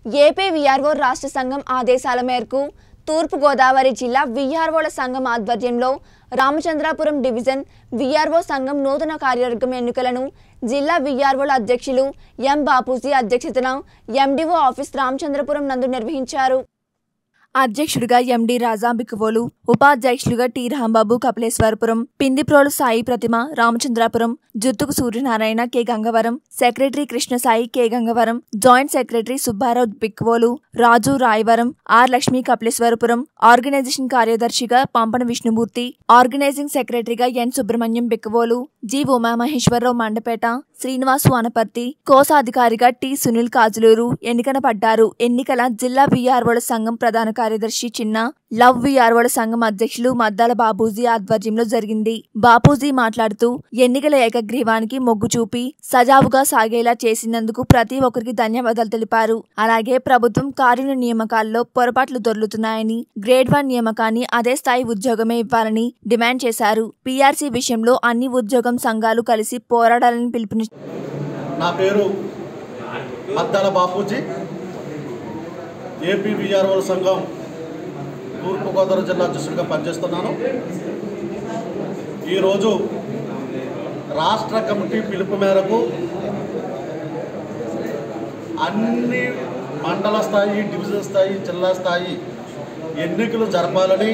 AP VRO రాష్ట్ర సంఘం ఆదేశాల మేరకు తూర్పుగోదావరి జిల్లా విఆర్ఓల సంఘం ఆధ్వర్యంలో రామచంద్రాపురం డివిజన్ విఆర్ఓ సంఘం నూతన కార్యవర్గం ఎన్నికలను జిల్లా విఆర్ఓల అధ్యక్షులు ఎం బాపూజీ అధ్యక్షతన ఎండిఓ ఆఫీస్ రామచంద్రపురం నందు నిర్వహించారు అధ్యక్షుడిగా ఎండి రాజా బిక్కువోలు ఉపాధ్యక్షులుగా T Rambabu Kapileswarapuram Pindiprolu Sai Pratima Ramachandrapuram Juttuku Suryanarayana K Gangavaram secretary Krishnasai K Gangavaram joint secretary Subbarao Bikkavolu Raju Rayavaram R Lakshmi Kapileswarapuram organization కార్యదర్శిగా పంపన విష్ణుమూర్తి ఆర్గనైజింగ్ సెక్రటరీగా ఎన్ సుబ్రహ్మణ్యం బిక్కవోలు జి ఉమామహేశ్వరరావు మండపేట శ్రీనివాసు అనపర్తి కోశాధికారిగా టి సునీల్ కాజులూరు ఎన్నికన పడ్డారు ఎన్నికల జిల్లా విఆర్ఓల సంఘం ప్రధాన కార్యదర్శి చిన్న లవ్ విఆర్ఓల సంఘం అధ్యక్షులు మద్దాల బాబూజీ ఆధ్వర్యంలో జరిగింది బాపూజీ మాట్లాడుతూ ఎన్నికల ఏకగ్రీవానికి మొగ్గు చూపి సజావుగా సాగేలా చేసినందుకు ప్రతి ఒక్కరికి ధన్యవాదాలు తెలిపారు అలాగే ప్రభుత్వం కార్మిక నియామకాల్లో పొరపాట్లు దొర్లుతున్నాయని గ్రేడ్ వన్ నియామకాన్ని అదే స్థాయి ఉద్యోగమే ఇవ్వాలని డిమాండ్ చేశారు పీఆర్సీ విషయంలో అన్ని ఉద్యోగం సంఘాలు కలిసి పోరాడాలని పిలుపుని నా పేరు మద్దాల బాపూజీ ఏపీ విఆర్ఓల సంఘం తూర్పుగోదావరి జిల్లా అధ్యక్షుడిగా పనిచేస్తున్నాను ఈరోజు రాష్ట్ర కమిటీ పిలుపు మేరకు అన్ని మండల స్థాయి డివిజన్ స్థాయి జిల్లా స్థాయి ఎన్నికలు జరపాలని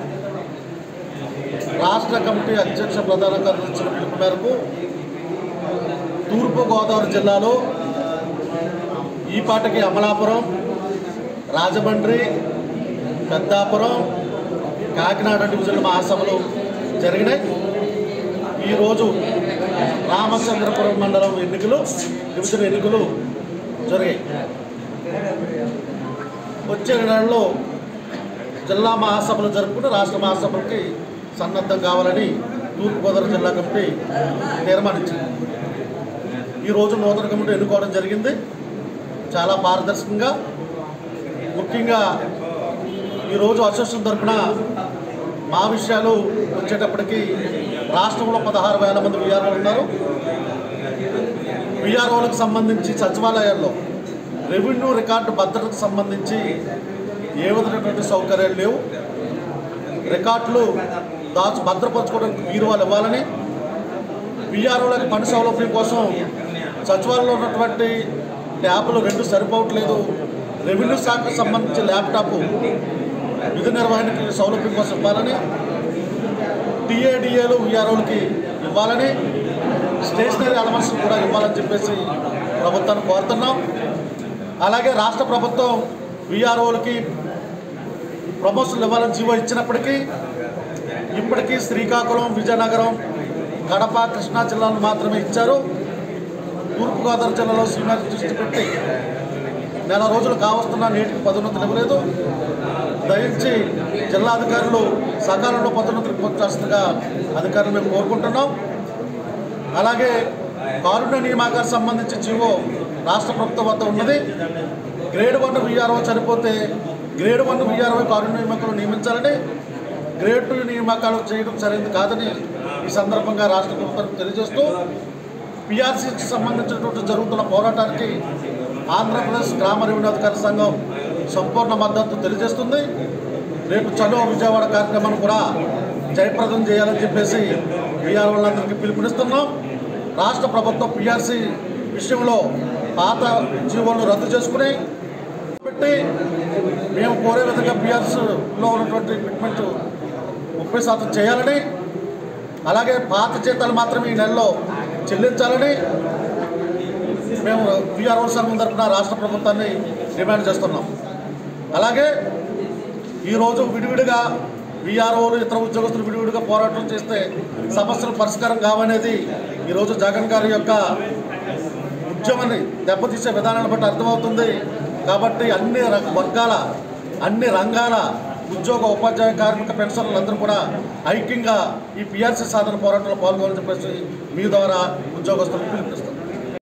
రాష్ట్ర కమిటీ అధ్యక్ష ప్రధాన కార్యదర్శుల పిలుపు మేరకు తూర్పుగోదావరి జిల్లాలో ఈపాటికి అమలాపురం రాజమండ్రి పెద్దాపురం కాకినాడ డివిజన్ మహాసభలు జరిగినాయి ఈరోజు రామచంద్రపురం మండలం ఎన్నికలు డివిజన్ ఎన్నికలు జరిగాయి వచ్చే నెలలో జిల్లా మహాసభలు జరుపుకుని రాష్ట్ర మహాసభలకి సన్నద్ధం కావాలని తూర్పుగోదావరి జిల్లా కమిటీ తీర్మానించింది ఈరోజు నూతన కమిటీ ఎన్నుకోవడం జరిగింది చాలా పారదర్శకంగా ముఖ్యంగా ఈరోజు అసోసియేషన్ తరఫున మా విషయాలు వచ్చేటప్పటికి రాష్ట్రంలో పదహారు వేల మంది విఆర్ఓలు ఉన్నారు విఆర్ఓలకు సంబంధించి సచివాలయాల్లో రెవెన్యూ రికార్డు భద్రతకు సంబంధించి ఏ విధమైనటువంటి సౌకర్యాలు లేవు రికార్డులు దాచు భద్రపరచుకోవడానికి బీరువాలు ఇవ్వాలని విఆర్ఓలకు పని సౌలభ్యం కోసం సచివాలయంలో ఉన్నటువంటి ట్యాబ్లు రెండు సరిపోవట్లేదు రెవెన్యూ శాఖకు సంబంధించి ల్యాప్టాప్ విధి నిర్వహణకి సౌలభ్యం కోసం ఇవ్వాలని టీఏడిఏలు విఆర్ఓలకి ఇవ్వాలని స్టేషనరీ అలవన్స్ కూడా ఇవ్వాలని చెప్పేసి ప్రభుత్వాన్ని కోరుతున్నాం అలాగే రాష్ట్ర ప్రభుత్వం విఆర్ఓలకి ప్రమోషన్లు ఇవ్వాలని జీవో ఇచ్చినప్పటికీ ఇప్పటికీ శ్రీకాకుళం విజయనగరం కడప కృష్ణా జిల్లాలు మాత్రమే ఇచ్చారు తూర్పుగోదావరి జిల్లాలో సీనియర్ దృష్టి పెట్టి నెల రోజులు కావస్తున్నా నేటికి పదోన్నతులు ఇవ్వలేదు దయించి జిల్లా అధికారులు సకాలంలో పదోన్నతులు పొందాల్సిందిగా అధికారులు మేము కోరుకుంటున్నాం అలాగే కారుణ్య నియామకాలకు సంబంధించి జీవో రాష్ట్ర ప్రభుత్వం వద్ద ఉన్నది గ్రేడ్ వన్ విఆర్ఓ చనిపోతే గ్రేడ్ వన్ విఆర్ఓ కారుణ్య నియామకులు నియమించాలని గ్రేడ్ టూ నియామకాలు చేయడం సరైనది కాదని ఈ సందర్భంగా రాష్ట్ర ప్రభుత్వానికి తెలియజేస్తూ పిఆర్సీకి సంబంధించినటువంటి జరుగుతున్న పోరాటానికి ఆంధ్రప్రదేశ్ గ్రామ రెవెన్యూ అధికార సంఘం సంపూర్ణ మద్దతు తెలియజేస్తుంది రేపు చలో విజయవాడ కార్యక్రమాన్ని కూడా జయప్రదం చేయాలని చెప్పేసి బీఆర్ వాళ్ళందరికీ పిలుపునిస్తున్నాం రాష్ట్ర ప్రభుత్వం పిఆర్సీ విషయంలో పాత జీవోలను రద్దు చేసుకుని పెట్టి మేము కోరే విధంగా పిఆర్సీలో ఉన్నటువంటి ఫిట్మెంట్ ముప్పై శాతం చేయాలని అలాగే పాత జీతాలు మాత్రమే ఈ నెలలో చెల్లించాలని మేము విఆర్ఓ సంఘం తరఫున రాష్ట్ర ప్రభుత్వాన్ని డిమాండ్ చేస్తున్నాం అలాగే ఈరోజు విడివిడిగా విఆర్ఓలు ఇతర ఉద్యోగస్తులు విడివిడిగా పోరాటం చేస్తే సమస్యలు పరిష్కారం కావనేది ఈరోజు జగన్ గారి యొక్క ఉద్యమాన్ని దెబ్బతీసే విధానాన్ని బట్టి అర్థమవుతుంది కాబట్టి అన్ని ర- వర్గాల అన్ని రంగాల ఉద్యోగ ఉపాధ్యాయ కార్మిక పెన్షన్లందరూ కూడా ఐక్యంగా ఈ పిఆర్సీ సాధన పోరాటంలో పాల్గొనాలని చెప్పేసి మీ ద్వారా ఉద్యోగస్తులకు పిలుపునిస్తున్నాం